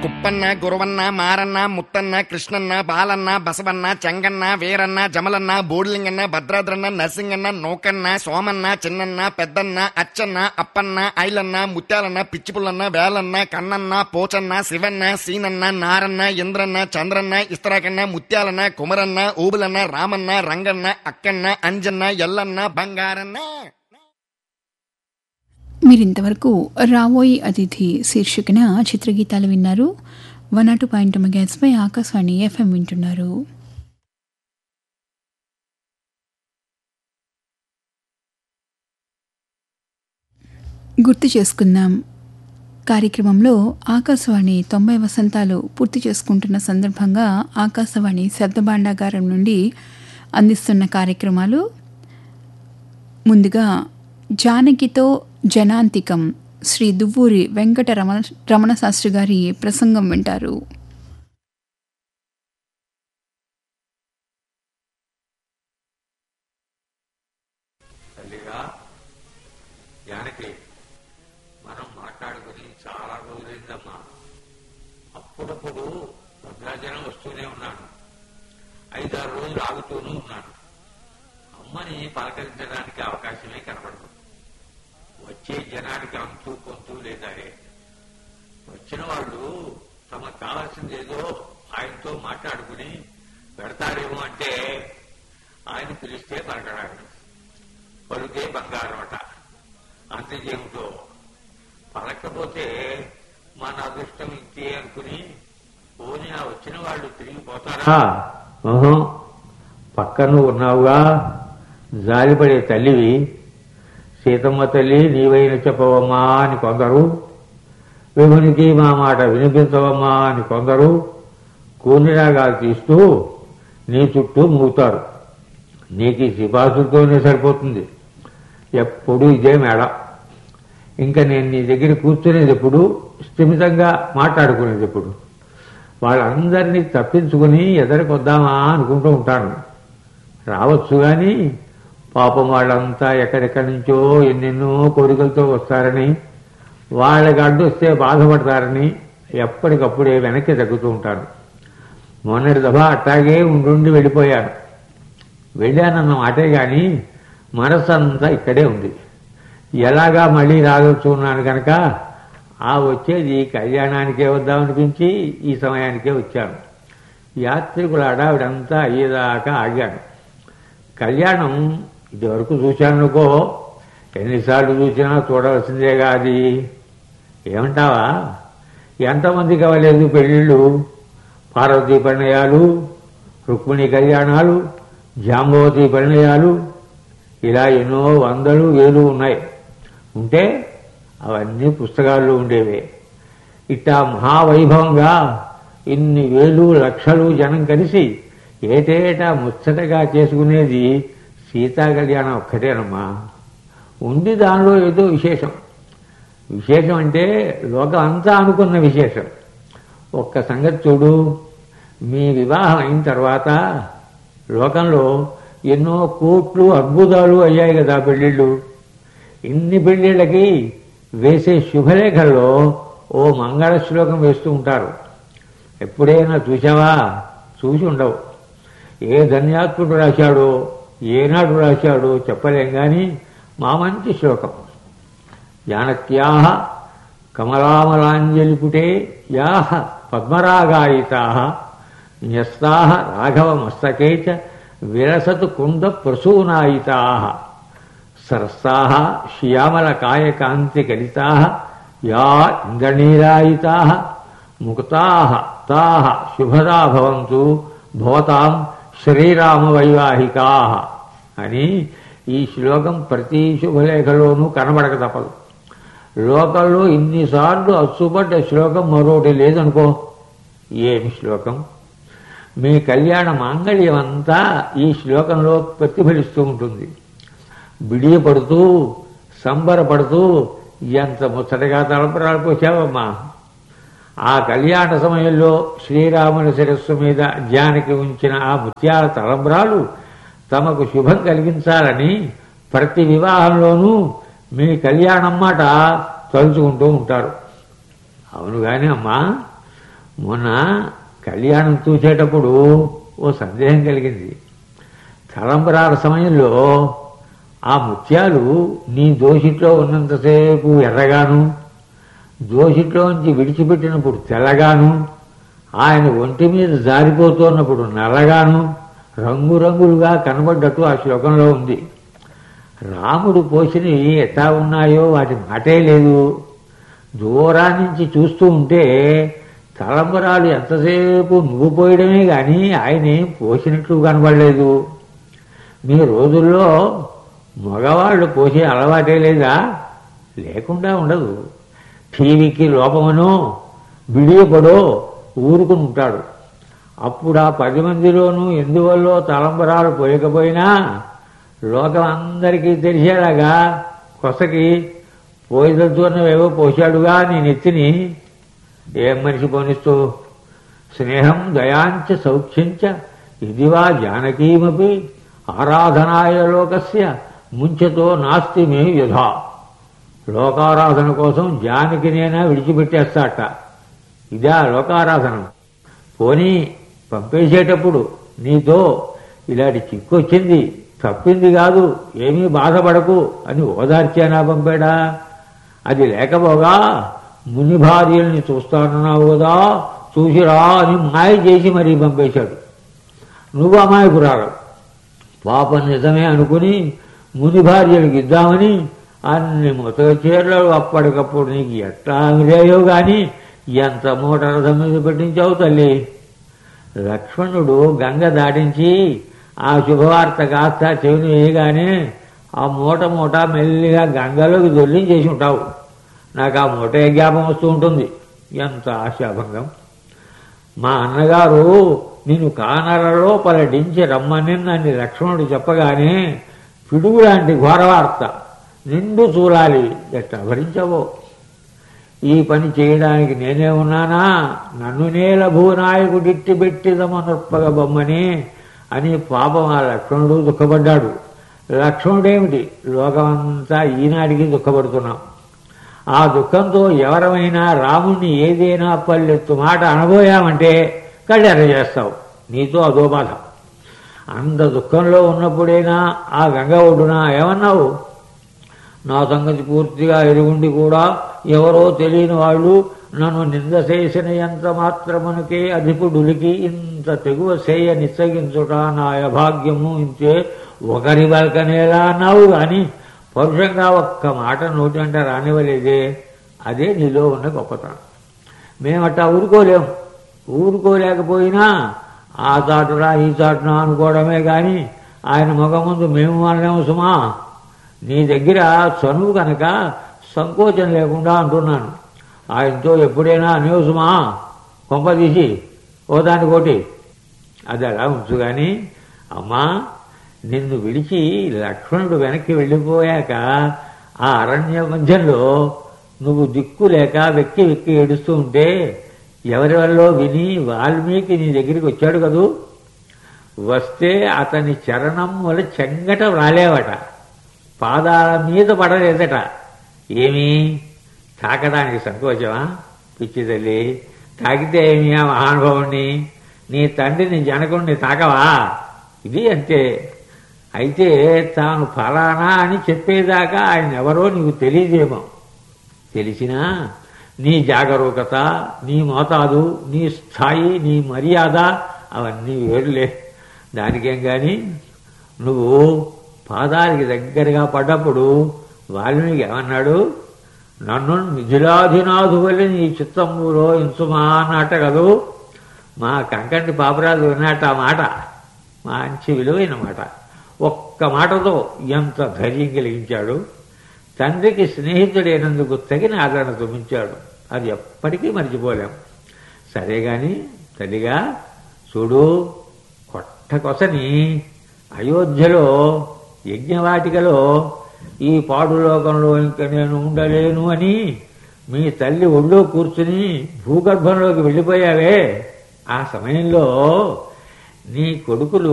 కుప్పన్న గురవన్న మారన్న ముత్తన్న కృష్ణన్న బాలన్న బసవన్న చెంగన్న వీరన్న జమలన్న బోడిలింగన్న భద్రాద్రన్న నరసింగన్న నూకన్న సోమన్న చిన్నన్న పెద్దన్న అచ్చన్న అప్పన్న ఐలన్న ముత్యాలన్న పిచ్చిపుల్లన్న వేలన్న కన్నన్న పోచన్న శివన్న సీనన్న నారన్న ఇంద్రన్న చంద్రన్న ఇస్తరాకన్న ముత్యాలన్న కుమరన్న ఊబులన్న రామన్న రంగన్న అక్కన్న అంజన్న ఎల్లన్న బంగారన్న మీరింతవరకు రావోయి అతిథి శీర్షికన చిత్రగీతాలు విన్నారు వన్ నాటు పాయింట్ మెగాస్పై ఆకాశవాణి ఎఫ్ఎం వింటున్నారు గుర్తు చేసుకుందాం కార్యక్రమంలో ఆకాశవాణి తొంభై వసంతాలు పూర్తి చేసుకుంటున్న సందర్భంగా ఆకాశవాణి శబ్దభాండాగారం నుండి అందిస్తున్న కార్యక్రమాలు ముందుగా జానకితో జనాంతికం శ్రీ దువ్వూరి వెంకట రమణ రమణ శాస్త్రి గారి ప్రసంగం వింటారు తల్లిగా జానకి మనం మాట్లాడుకుని చాలా రోజులైందమ్మా అప్పుడప్పుడు భద్రాచలం వస్తూనే ఉన్నాను ఐదారు రోజులు ఆగుతూనే ఉన్నాను అమ్మని పలకరించడానికి అవకాశమే కనబడదు వచ్చే జనానికి అంతూ కొంతూ లేదారే వచ్చిన వాళ్ళు తమకు కావాల్సింది ఏదో ఆయనతో మాట్లాడుకుని పెడతారేమో అంటే ఆయన పిలిస్తే పలకడానికి పలుకే బంగారం అట అంతజేమిటో పలకపోతే మన అదృష్టం ఇంతే అనుకుని పోనీ ఆ వచ్చిన వాళ్ళు తిరిగిపోతారా ఓహో పక్కన ఉన్నావుగా జాలిపడే తల్లివి సీతమ్మ తల్లి నీవైన చెప్పవమ్మా అని కొందరు విభునికి మా మాట వినిపించవమ్మా అని కొందరు కూనిరాగాలు తీస్తూ నీ చుట్టూ మూగుతారు నీకు ఈ సిఫార్సులతోనే సరిపోతుంది ఎప్పుడు ఇదే మేడ ఇంకా నేను నీ దగ్గర కూర్చునేది ఎప్పుడు స్థిమితంగా మాట్లాడుకునేది ఎప్పుడు వాళ్ళందరినీ తప్పించుకుని ఎదరికొద్దామా అనుకుంటూ ఉంటాను రావచ్చు కానీ పాపం వాళ్ళంతా ఎక్కడెక్కడి నుంచో ఎన్నెన్నో కోరికలతో వస్తారని వాళ్ళకి అడ్డొస్తే బాధపడతారని ఎప్పటికప్పుడే వెనక్కి తగ్గుతూ ఉంటాను మొన్నటి దఫా అట్టాగే ఉండుండి వెళ్ళిపోయాను వెళ్ళానన్న మాటే గాని మనసంతా ఇక్కడే ఉంది ఎలాగా మళ్ళీ రాగొచ్చున్నాను కనుక ఆ వచ్చేది కళ్యాణానికే వద్దామనిపించి ఈ సమయానికే వచ్చాను యాత్రికుల అడావిడంతా అయ్యేదాకా ఆగాను కళ్యాణం ఇదివరకు చూశానుకో ఎన్నిసార్లు చూసినా చూడవలసిందే కాది ఏమంటావా ఎంతమంది కావలేదు పెళ్ళిళ్ళు పార్వతీ పరిణయాలు రుక్మిణి కళ్యాణాలు జాంబవతి పరిణయాలు ఇలా ఎన్నో వందలు వేలు ఉన్నాయి ఉంటే అవన్నీ పుస్తకాల్లో ఉండేవే ఇట్టా మహావైభవంగా ఇన్ని వేలు లక్షలు జనం కలిసి ఏటేటా ముచ్చటగా చేసుకునేది సీతా కళ్యాణం ఒక్కటేనమ్మా ఉంది దానిలో ఏదో విశేషం విశేషం అంటే లోకం అంతా అనుకున్న విశేషం ఒక్క సంగతి చూడు మీ వివాహం అయిన తర్వాత లోకంలో ఎన్నో కోట్లు అద్భుతాలు అయ్యాయి కదా పెళ్ళిళ్ళు ఇన్ని పెళ్ళిళ్ళకి వేసే శుభలేఖల్లో ఓ మంగళ శ్లోకం వేస్తూ ఉంటారు ఎప్పుడైనా చూసావా చూసి ఉండవు ఏ ధన్యాత్ముడు రాశాడో ఏనాడు రాశాడో చెప్పలేం కానీ మా మంచి శ్లోకం జానక్యాహ కమలామలాంజలిపుటే యాహ పద్మరాగాయితా న్యస్తా రాఘవమస్తకే చ విరసతు కుంద ప్రసూనాయితా సరస్తా శ్యామలకాయకాంతి కలితా యా ఇంద్రనీరాయితా ముక్తా తా శుభదా భవంతు భవతాం శ్రీరామ వైవాహికా అని ఈ శ్లోకం ప్రతి శుభలేఖలోనూ కనబడక తప్పదు లోకంలో ఇన్నిసార్లు అచ్చుపడ్డ శ్లోకం మరొకటి లేదనుకో ఏమి శ్లోకం మీ కళ్యాణ మాంగళ్యం అంతా ఈ శ్లోకంలో ప్రతిఫలిస్తూ ఉంటుంది బిడియపడుతూ సంబరపడుతూ ఎంత ముచ్చటగా తలంపరాలు పోసావమ్మా ఆ కళ్యాణ సమయంలో శ్రీరాముని శిరస్సు మీద జానకి ఉంచిన ఆ ముత్యాల తలంబ్రాలు తమకు శుభం కలిగించాలని ప్రతి వివాహంలోనూ మీ కళ్యాణం మాట తలుచుకుంటూ ఉంటారు అవును గాని అమ్మా మొన్న కళ్యాణం చూసేటప్పుడు ఓ సందేహం కలిగింది తలంబరాల సమయంలో ఆ ముత్యాలు నీ దోషిట్లో ఉన్నంతసేపు ఎర్రగాను దోషిట్లోంచి విడిచిపెట్టినప్పుడు తెల్లగాను ఆయన ఒంటి మీద జారిపోతున్నప్పుడు నల్లగాను రంగురంగులుగా కనబడ్డట్టు ఆ శ్లోకంలో ఉంది రాముడు పోసినవి ఎట్లా ఉన్నాయో వాటి మాటే లేదు దూరాన్నించి చూస్తూ ఉంటే తలంబరాలు ఎంతసేపు నువ్వు పోయడమే గాని ఆయనేం పోసినట్లు కనబడలేదు మీ రోజుల్లో మగవాళ్ళు పోసే అలవాటే లేదా లేకుండా ఉండదు టీవీకి లోపమనో బిడియపడో ఊరుకుని ఉంటాడు అప్పుడు ఆ పది మందిలోనూ ఎందువల్లో తలంబరాలు పోయకపోయినా లోకం అందరికీ తెలిసేలాగా కొసకి పోయిదలుచుకున్నవేవో పోశాడుగా నేను ఎత్తిని ఏం మనిషి పోనిస్తూ స్నేహం దయాంచ సౌఖ్యంచ ఇదివా జానకీమపి ఆరాధనాయ లోకస్య ముంచతో నాస్తి మే యథా లోకారాధన కోసం జానకినేనా విడిచిపెట్టేస్తాట ఇదా లోకారాధన పోనీ పంపేసేటప్పుడు నీతో ఇలాంటి చిక్కు వచ్చింది తప్పింది కాదు ఏమీ బాధపడకు అని ఓదార్చానా పంపాడా అది లేకపోగా ముని భార్యల్ని చూస్తానన్నావు కదా చూసిరా అని మాయ చేసి మరీ పంపేశాడు నువ్వు అమాయకురాలు పాపం నిజమే అనుకుని ముని భార్యలకు ఇద్దామని అన్ని మొత్త చీరలు అప్పటికప్పుడు నీకు ఎట్లా మిలాయో గాని ఎంత మూట రథం మీద పెట్టించావు తల్లి లక్ష్మణుడు గంగ దాటించి ఆ శుభవార్త కాస్త చెవిని వేయగానే ఆ మూట మూట మెల్లిగా గంగలోకి దొల్లించేసి ఉంటావు నాకు ఆ మూట జ్ఞాపం వస్తూ ఉంటుంది ఎంత ఆశాభంగం మా అన్నగారు నిన్ను కానరలో పలడించి రమ్మని నన్ను లక్ష్మణుడు చెప్పగానే పిడుగు లాంటి ఘోరవార్త నిండు చూడాలి ఎట్లా భరించవో ఈ పని చేయడానికి నేనే ఉన్నానా నన్ను నేల భూనాయకుడిట్టి పెట్టిదమనొప్పగ బొమ్మని అని పాపం ఆ లక్ష్మణుడు దుఃఖపడ్డాడు లక్ష్మణుడేమిటి లోకమంతా ఈనాటికి దుఃఖపడుతున్నాం ఆ దుఃఖంతో ఎవరమైనా రాముణ్ణి ఏదైనా పల్లెత్తు మాట అనబోయామంటే కళ్ళెర్ర చేస్తావు నీతో అదో బాధ అంత దుఃఖంలో ఉన్నప్పుడైనా ఆ గంగ ఒడ్డున ఏమన్నావు నా సంగతి పూర్తిగా ఎరుగుండి కూడా ఎవరో తెలియని వాళ్ళు నన్ను నింద చేసిన ఎంత మాత్రమునకే అధిపుడులికి ఇంత తెగువ చేయ నిస్సగించుట నా అభాగ్యము ఇంతే ఒకరి వల్కనేలా అన్నావు గాని పరుషంగా ఒక్క మాట నోటంట రానివ్వలేదే అదే నీలో ఉన్న గొప్పతనం మేమట్టా ఊరుకోలేం ఊరుకోలేకపోయినా ఆ చాటురా ఈ చాటునా అనుకోవడమే గాని ఆయన ముఖ ముందు మేము అనలేము సుమా నీ దగ్గర చనువు కనుక సంకోచం లేకుండా అంటున్నాను ఆయనతో ఎప్పుడైనా అనేవు సుమా కొంప తీసి ఓ దానికోటి అది అలా ఉంచు కానీ అమ్మా నిన్ను విడిచి లక్ష్మణుడు వెనక్కి వెళ్ళిపోయాక ఆ అరణ్య మధ్యంలో నువ్వు దిక్కు లేక వెక్కి వెక్కి ఏడుస్తూ ఉంటే ఎవరి వల్ల విని వాల్మీకి నీ దగ్గరికి వచ్చాడు కదూ వస్తే అతని చరణం వల్ల చెంగట రాలేవట పాదాల మీద పడలేదట ఏమి తాకడానికి సంకోచమా పిచ్చి తల్లి తాకితే ఏమి ఆ మహానుభావుణ్ణి నీ తండ్రిని జనకుణ్ణి తాకవా ఇది అంతే అయితే తాను ఫలానా అని చెప్పేదాకా ఆయన ఎవరో నీకు తెలియదేమో తెలిసినా నీ జాగరూకత నీ మోతాదు నీ స్థాయి నీ మర్యాద అవన్నీ వేరులే దానికేం గాని నువ్వు పాదాలకి దగ్గరగా పడ్డప్పుడు వాల్మీకి ఏమన్నాడు నన్ను మిథిలాధినాథు వల్ల నీ చిత్తములో ఇంచుమా అన్నట్ట కదూ మా కంకంటి పాపరాజు విన్నట్ట ఆ మాట మంచి విలువైన మాట ఒక్క మాటతో ఎంత ధైర్యం కలిగించాడు తండ్రికి స్నేహితుడైనందుకు తగిన ఆదరణ చూపించాడు అది ఎప్పటికీ మర్చిపోలేం సరే గాని తల్లిగా చూడు కొట్టకొసని అయోధ్యలో యజ్ఞవాటికలో ఈ పాడు లోకంలో ఇంక నేను ఉండలేను అని మీ తల్లి ఒళ్ళో కూర్చుని భూగర్భంలోకి వెళ్ళిపోయావే ఆ సమయంలో నీ కొడుకులు